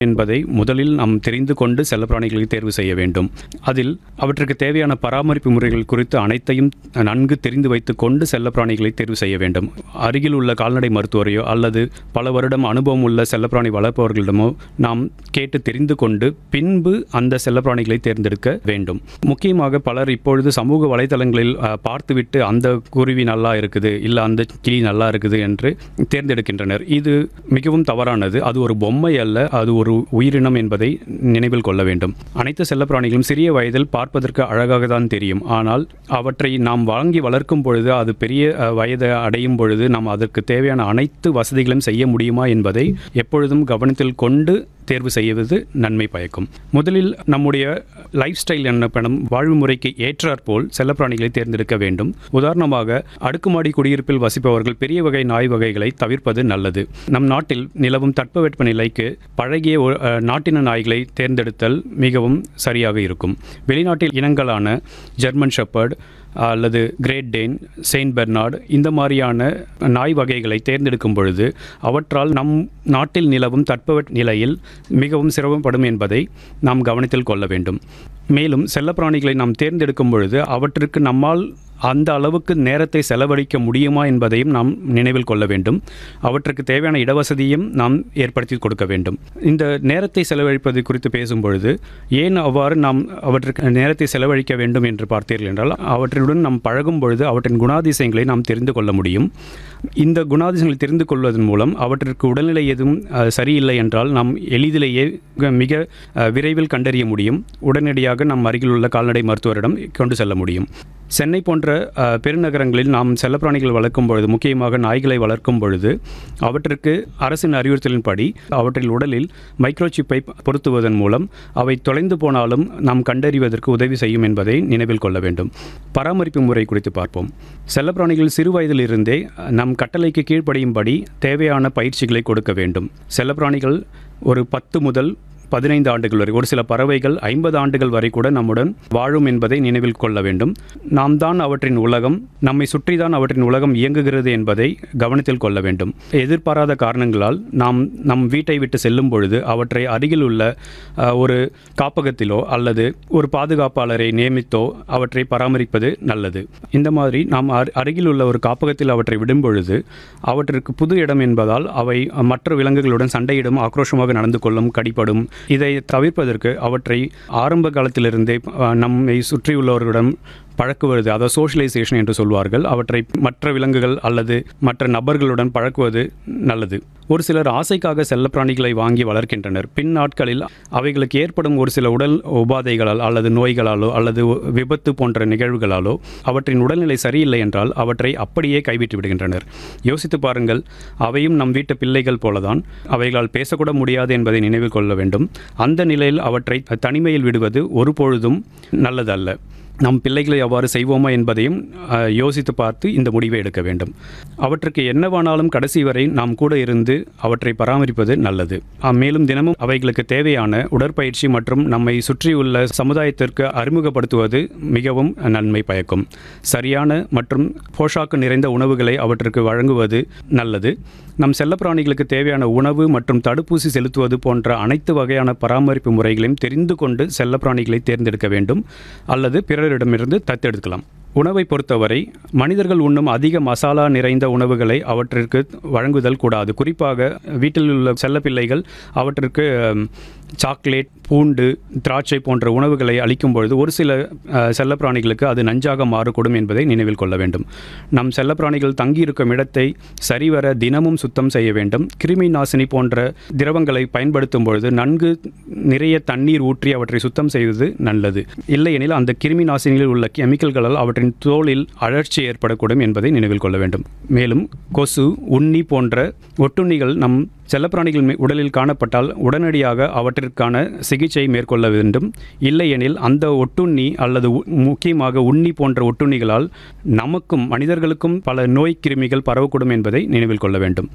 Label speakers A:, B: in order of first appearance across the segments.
A: என்பதை முதலில் நாம் தெரிந்து கொண்டு செல்லப்பிராணிகளை தேர்வு செய்ய வேண்டும் அதில் அவற்றுக்கு தேவையான பராமரிப்பு முறைகள் குறித்து அனைத்தையும் நன்கு தெரிந்து வைத்து கொண்டு செல்லப்பிராணிகளை தேர்வு செய்ய வேண்டும் அருகில் உள்ள கால்நடை மருத்துவரையோ அல்லது பல வருடம் அனுபவம் உள்ள செல்லப்பிராணி வளர்ப்பவர்களிடமோ நாம் கேட்டு தெரிந்து கொண்டு பின்பு அந்த செல்லப்பிராணிகளை தேர்ந்தெடுக்க வேண்டும் முக்கியமாக பலர் இப்பொழுது சமூக வலைதளங்களில் அஹ், பார்த்துவிட்டு அந்த குருவி நல்லா இருக்குது இல்லை அந்த கிளி நல்லா இருக்குது என்று தேர்ந்தெடுக்கின்றனர் இது மிகவும் தவறானது அது ஒரு பொம்மை அல்ல அது ஒரு உயிரினம் என்பதை நினைவில் கொள்ள வேண்டும் அனைத்து செல்லப்பிராணிகளும் சிறிய வயதில் பார்ப்பதற்கு அழகாக தான் தெரியும் ஆனால் அவற்றை நாம் வாங்கி வளர்க்கும் பொழுது அது பெரிய அஹ், வயதை அடையும் பொழுது நாம் அதற்கு தேவையான அனைத்து வசதிகளும் செய்ய முடியுமா என்பதை எப்பொழுதும் கவனத்தில் கொண்டு தேர்வு செய்வது நன்மை பயக்கும் முதலில் நம்முடைய லைஃப் ஸ்டைல் எனப்படும் வாழ்வு முறைக்கு ஏற்றாற்போல் செல்லப்பிராணிகளை தேர்ந்தெடுக்க வேண்டும் உதாரணமாக அடுக்குமாடி குடியிருப்பில் வசிப்பவர்கள் பெரிய வகை நாய் வகைகளை தவிர்ப்பது நல்லது நம் நாட்டில் நிலவும் தட்பவெட்ப நிலைக்கு பழகிய ஒ- அஹ், நாட்டின நாய்களை தேர்ந்தெடுத்தல் மிகவும் சரியாக இருக்கும் வெளிநாட்டில் இனங்களான ஜெர்மன் ஷெப்பர்ட் அல்லது கிரேட் டேன் செயின்ட் பெர்னார்டு இந்த மாதிரியான நாய் வகைகளை தேர்ந்தெடுக்கும் பொழுது அவற்றால் நம் நாட்டில் நிலவும் தட்பவெட்ப நிலையில் மிகவும் சிரமப்படும் என்பதை நாம் கவனத்தில் கொள்ள வேண்டும் மேலும் செல்லப்பிராணிகளை நாம் தேர்ந்தெடுக்கும் பொழுது அவற்றிற்கு நம்மால் அந்த அளவுக்கு நேரத்தை செலவழிக்க முடியுமா என்பதையும் நாம் நினைவில் கொள்ள வேண்டும் அவற்றுக்கு தேவையான இடவசதியும் நாம் ஏற்படுத்தி கொடுக்க வேண்டும் இந்த நேரத்தை செலவழிப்பது குறித்து பேசும் பொழுது ஏன் அவ்வாறு நாம் அவற்றுக்கு நேரத்தை செலவழிக்க வேண்டும் என்று பார்த்தீர்கள் என்றால் அவற்றுடன் நாம் பழகும் பொழுது அவற்றின் குணாதிசயங்களை நாம் தெரிந்து கொள்ள முடியும் இந்த குணாதிசயங்களை தெரிந்து கொள்வதன் மூலம் அவற்றிற்கு உடல்நிலை எதுவும் அஹ், சரியில்லை என்றால் நாம் எளிதிலேயே க- மிக அஹ், விரைவில் கண்டறிய முடியும் உடனடியாக நம் அருகில் உள்ள கால்நடை மருத்துவரிடம் கொண்டு செல்ல முடியும் சென்னை போன்ற அஹ், பெருநகரங்களில் நாம் செல்லப்பிராணிகள் வளர்க்கும் பொழுது முக்கியமாக நாய்களை வளர்க்கும் பொழுது அவற்றிற்கு அரசின் அறிவுறுத்தலின்படி அவற்றின் உடலில் மைக்ரோசிப்பை பொருத்துவதன் மூலம் அவை தொலைந்து போனாலும் நாம் கண்டறிவதற்கு உதவி செய்யும் என்பதை நினைவில் கொள்ள வேண்டும் பராமரிப்பு முறை குறித்து பார்ப்போம் செல்லப்பிராணிகள் சிறு வயதிலிருந்தே நம் கட்டளைக்கு கீழ்ப்படியும்படி தேவையான பயிற்சிகளை கொடுக்க வேண்டும் செல்லப்பிராணிகள் ஒரு பத்து முதல் பதினைந்து ஆண்டுகள் வரை ஒரு சில பறவைகள் ஐம்பது ஆண்டுகள் வரை கூட நம்முடன் வாழும் என்பதை நினைவில் கொள்ள வேண்டும் நாம் தான் அவற்றின் உலகம் நம்மை சுற்றி தான் அவற்றின் உலகம் இயங்குகிறது என்பதை கவனத்தில் கொள்ள வேண்டும் எதிர்பாராத காரணங்களால் நாம் நம் வீட்டை விட்டு செல்லும் பொழுது அவற்றை அருகில் உள்ள அஹ், ஒரு காப்பகத்திலோ அல்லது ஒரு பாதுகாப்பாளரை நியமித்தோ அவற்றை பராமரிப்பது நல்லது இந்த மாதிரி நாம் அரு- அருகில் உள்ள ஒரு காப்பகத்தில் அவற்றை விடும் பொழுது அவற்றிற்கு புது இடம் என்பதால் அவை மற்ற விலங்குகளுடன் சண்டையிடும் ஆக்ரோஷமாக நடந்து கொள்ளும் கடிப்படும் இதை தவிர்ப்பதற்கு அவற்றை ஆரம்ப காலத்திலிருந்தே அஹ், நம்மை சுற்றியுள்ளவர்களிடம் பழக்குவது அதாவது சோஷியலைசேஷன் என்று சொல்வார்கள் அவற்றை மற்ற விலங்குகள் அல்லது மற்ற நபர்களுடன் பழக்குவது நல்லது ஒரு சிலர் ஆசைக்காக செல்லப்பிராணிகளை வாங்கி வளர்க்கின்றனர் பின் நாட்களில் அவைகளுக்கு ஏற்படும் ஒரு சில உடல் உபாதைகளால் அல்லது நோய்களாலோ அல்லது விபத்து போன்ற நிகழ்வுகளாலோ அவற்றின் உடல்நிலை சரியில்லை என்றால் அவற்றை அப்படியே கைவிட்டு விடுகின்றனர் யோசித்து பாருங்கள் அவையும் நம் வீட்டு பிள்ளைகள் போலதான் அவைகளால் பேசக்கூட முடியாது என்பதை நினைவில் கொள்ள வேண்டும் அந்த நிலையில் அவற்றை தனிமையில் விடுவது ஒருபொழுதும் நல்லதல்ல நம் பிள்ளைகளை அவ்வாறு செய்வோமா என்பதையும் அஹ், யோசித்து பார்த்து இந்த முடிவை எடுக்க வேண்டும் அவற்றுக்கு என்னவானாலும் கடைசி வரை நாம் கூட இருந்து அவற்றை பராமரிப்பது நல்லது அஹ், மேலும் தினமும் அவைகளுக்கு தேவையான உடற்பயிற்சி மற்றும் நம்மை சுற்றியுள்ள சமுதாயத்திற்கு அறிமுகப்படுத்துவது மிகவும் நன்மை பயக்கும் சரியான மற்றும் போஷாக்கு நிறைந்த உணவுகளை அவற்றுக்கு வழங்குவது நல்லது நம் செல்லப்பிராணிகளுக்கு தேவையான உணவு மற்றும் தடுப்பூசி செலுத்துவது போன்ற அனைத்து வகையான பராமரிப்பு முறைகளையும் தெரிந்து கொண்டு செல்லப்பிராணிகளை தேர்ந்தெடுக்க வேண்டும் அல்லது பிறரிடமிருந்து தத்தெடுக்கலாம் உணவை பொறுத்தவரை மனிதர்கள் உண்ணும் அதிக மசாலா நிறைந்த உணவுகளை அவற்றிற்கு வழங்குதல் கூடாது குறிப்பாக வீட்டில் உள்ள செல்லப்பிள்ளைகள் அவற்றிற்கு ஹம், சாக்லேட் பூண்டு திராட்சை போன்ற உணவுகளை அளிக்கும் பொழுது ஒரு சில அஹ், செல்லப்பிராணிகளுக்கு அது நஞ்சாக மாறக்கூடும் என்பதை நினைவில் கொள்ள வேண்டும் நம் செல்லப்பிராணிகள் தங்கியிருக்கும் இடத்தை சரிவர தினமும் சுத்தம் செய்ய வேண்டும் கிருமி நாசினி போன்ற திரவங்களை பயன்படுத்தும் பொழுது நன்கு நிறைய தண்ணீர் ஊற்றி அவற்றை சுத்தம் செய்வது நல்லது இல்லையெனில் அந்த கிருமி நாசினிகளில் உள்ள கெமிக்கல்களால் அவற்றின் தோலில் அழற்சி ஏற்படக்கூடும் என்பதை நினைவில் கொள்ள வேண்டும் மேலும் கொசு உண்ணி போன்ற ஒட்டுண்ணிகள் நம் செல்லப்பிராணிகள் மீ- உடலில் காணப்பட்டால் உடனடியாக அவற்றிற்கான சிகிச்சை மேற்கொள்ள வேண்டும் இல்லையெனில் அந்த ஒட்டுண்ணி அல்லது உ- முக்கியமாக உண்ணி போன்ற ஒட்டுண்ணிகளால் நமக்கும் மனிதர்களுக்கும் பல நோய் கிருமிகள் பரவக்கூடும் என்பதை நினைவில் கொள்ள வேண்டும்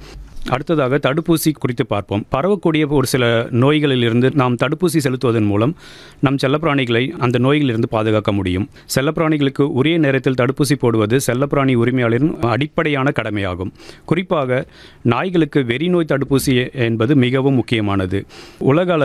A: அடுத்ததாக தடுப்பூசி குறித்து பார்ப்போம் பரவக்கூடிய ஒரு சில நோய்களிலிருந்து நாம் தடுப்பூசி செலுத்துவதன் மூலம் நம் செல்லப்பிராணிகளை அந்த நோய்களிலிருந்து பாதுகாக்க முடியும் செல்லப்பிராணிகளுக்கு உரிய நேரத்தில் தடுப்பூசி போடுவது செல்லப்பிராணி உரிமையாளரின் அடிப்படையான கடமையாகும் குறிப்பாக நாய்களுக்கு வெறி நோய் தடுப்பூசி என்பது மிகவும் முக்கியமானது உலக